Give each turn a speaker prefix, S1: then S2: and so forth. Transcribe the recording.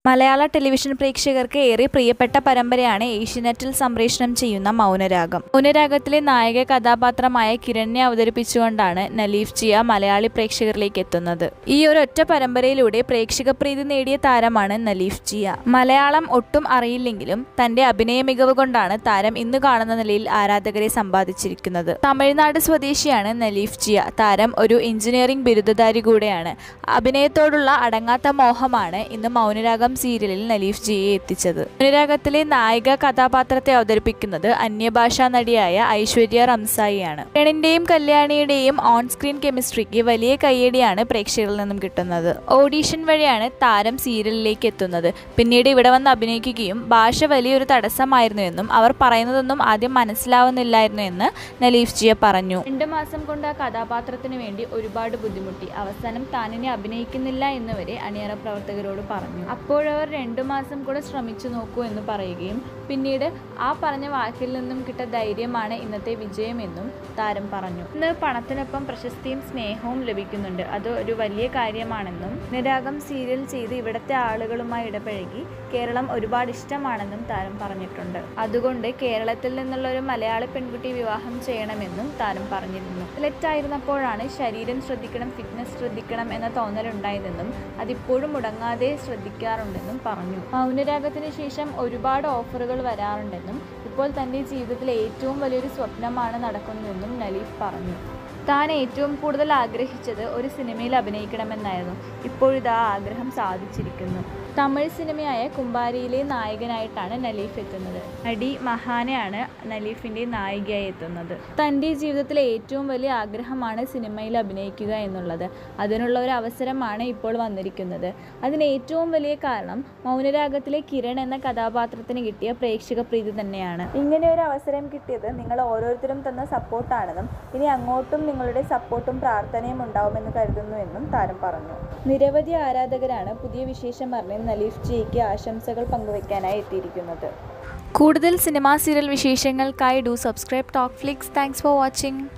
S1: മലയാള ടെലിവിഷൻ പ്രേക്ഷകർക്ക് ഏറെ പ്രിയപ്പെട്ട പരമ്പരയാണ് ഏഷ്യനെറ്റിൽ സംപ്രേഷണം ചെയ്യുന്ന മൗനരാഗം മൗനരാഗത്തിലെ നായക കഥാപാത്രമായ കിരണിനെ അവതരിപ്പിച്ചുകൊണ്ടാണ് നലീഫ് ജിയ മലയാളി പ്രേക്ഷകരിലേക്ക് എത്തുന്നത് ഈ ഒരു ഒറ്റ പരമ്പരയിലൂടെ പ്രേക്ഷകപ്രീതി നേടിയ താരമാണ് നലീഫ് ജിയ മലയാളം ഒട്ടും അറിയില്ലെങ്കിലും തന്റെ അഭിനയ മികവ് കൊണ്ടാണ് താരം ഇന്ന് കാണുന്ന നിലയിൽ ആരാധകരെ സമ്പാദിച്ചിരിക്കുന്നത് തമിഴ്നാട് സ്വദേശിയാണ് നലീഫ് ജിയ താരം ഒരു എഞ്ചിനീയറിംഗ് ബിരുദധാരി കൂടെയാണ് അഭിനയത്തോടുള്ള അടങ്ങാത്ത മോഹമാണ് ഇന്ന് മൗനരാഗം സീരിയലിൽ നലീഫ് ജിയെ എത്തിച്ചത് മൗനരാഗത്തിലെ നായിക കഥാപാത്രത്തെ അവതരിപ്പിക്കുന്നത് അന്യഭാഷാ നടിയായ ഐശ്വര്യ റംസായിയാണ് കിരണിന്റെയും കല്യാണിയുടെയും ഓൺ സ്ക്രീൻ കെമിസ്ട്രിക്ക് വലിയ കയ്യടിയാണ് പ്രേക്ഷകരിൽ നിന്നും കിട്ടുന്നത് ഓഡീഷൻ വഴിയാണ് താരം സീരിയലിലേക്ക് എത്തുന്നത് പിന്നീട് ഇവിടെ വന്ന് അഭിനയിക്കുകയും ഭാഷ വലിയൊരു തടസ്സമായിരുന്നു എന്നും അവർ പറയുന്നതൊന്നും ആദ്യം മനസ്സിലാവുന്നില്ലായിരുന്നു എന്ന് നലീഫ് ജിയ പറഞ്ഞു രണ്ടു മാസം കൊണ്ട് ആ കഥാപാത്രത്തിന് വേണ്ടി ഒരുപാട് ബുദ്ധിമുട്ടി അവസാനം താനിനെ അഭിനയിക്കുന്നില്ല എന്ന് വരെ അണിയറ പ്രവർത്തകരോട് പറഞ്ഞു അപ്പോഴവർ രണ്ടു മാസം കൂടെ ശ്രമിച്ചു നോക്കൂ എന്ന് പറയുകയും പിന്നീട് ആ പറഞ്ഞ വാക്കിൽ നിന്നും കിട്ട ധൈര്യമാണ് ഇന്നത്തെ വിജയമെന്നും താരം പറഞ്ഞു ഇന്ന് പണത്തിനൊപ്പം പ്രശസ്തിയും സ്നേഹവും ലഭിക്കുന്നുണ്ട് അത് ഒരു വലിയ കാര്യമാണെന്നും നിരാഗം സീരിയൽ ചെയ്ത് ഇവിടുത്തെ ആളുകളുമായി ഇടപഴകി കേരളം ഒരുപാട് ഇഷ്ടമാണെന്നും താരം പറഞ്ഞിട്ടുണ്ട് അതുകൊണ്ട് കേരളത്തിൽ നിന്നുള്ള ഒരു മലയാള പെൺകുട്ടി വിവാഹം ചെയ്യണമെന്നും താരം പറഞ്ഞിരുന്നു സെലക്റ്റായിരുന്നപ്പോഴാണ് ശരീരം ശ്രദ്ധിക്കണം ഫിറ്റ്നസ് ശ്രദ്ധിക്കണം എന്ന തോന്നലുണ്ടായതെന്നും അതിപ്പോഴും മുടങ്ങാതെ ശ്രദ്ധിക്കാറുണ്ടെന്നും പറഞ്ഞു മൗനരാഗത്തിന് ശേഷം ഒരുപാട് ഓഫറുകൾ വരാറുണ്ടെന്നും ഇപ്പോൾ തൻ്റെ ജീവിതത്തിലെ ഏറ്റവും വലിയൊരു സ്വപ്നമാണ് നടക്കുന്നതെന്നും നലീഫ് പറഞ്ഞു താൻ ഏറ്റവും കൂടുതൽ ആഗ്രഹിച്ചത് ഒരു സിനിമയിൽ അഭിനയിക്കണമെന്നായിരുന്നു ഇപ്പോഴിതാ ആഗ്രഹം സാധിച്ചിരിക്കുന്നു തമിഴ് സിനിമയായ കുമ്പാരിയിലെ നായകനായിട്ടാണ് നലീഫ് എത്തുന്നത് നടി മഹാനയാണ് നലീഫിൻ്റെ നായികയായി എത്തുന്നത് തൻ്റെ ജീവിതത്തിലെ ഏറ്റവും വലിയ ആഗ്രഹമാണ് സിനിമയിൽ അഭിനയിക്കുക എന്നുള്ളത് അതിനുള്ള ഒരു അവസരമാണ് ഇപ്പോൾ വന്നിരിക്കുന്നത് അതിന് ഏറ്റവും വലിയ കാരണം മൗനരാഗത്തിലെ കിരൺ എന്ന കഥാപാത്രത്തിന് കിട്ടിയ പ്രേക്ഷക പ്രീതി തന്നെയാണ് ഇങ്ങനെ ഒരു അവസരം കിട്ടിയത് നിങ്ങൾ ഓരോരുത്തരും തന്ന സപ്പോർട്ടാണെന്നും ഇനി അങ്ങോട്ടും നിങ്ങളുടെ സപ്പോർട്ടും പ്രാർത്ഥനയും ഉണ്ടാവുമെന്ന് കരുതുന്നുവെന്നും താരം പറഞ്ഞു നിരവധി ആരാധകരാണ് പുതിയ വിശേഷം അറിഞ്ഞ് നലീഫ് ജിക്ക് ആശംസകൾ പങ്കുവയ്ക്കാനായി എത്തിയിരിക്കുന്നത് കൂടുതൽ സിനിമാ സീരിയൽ വിശേഷങ്ങൾക്കായി do subscribe Talk Flix thanks for watching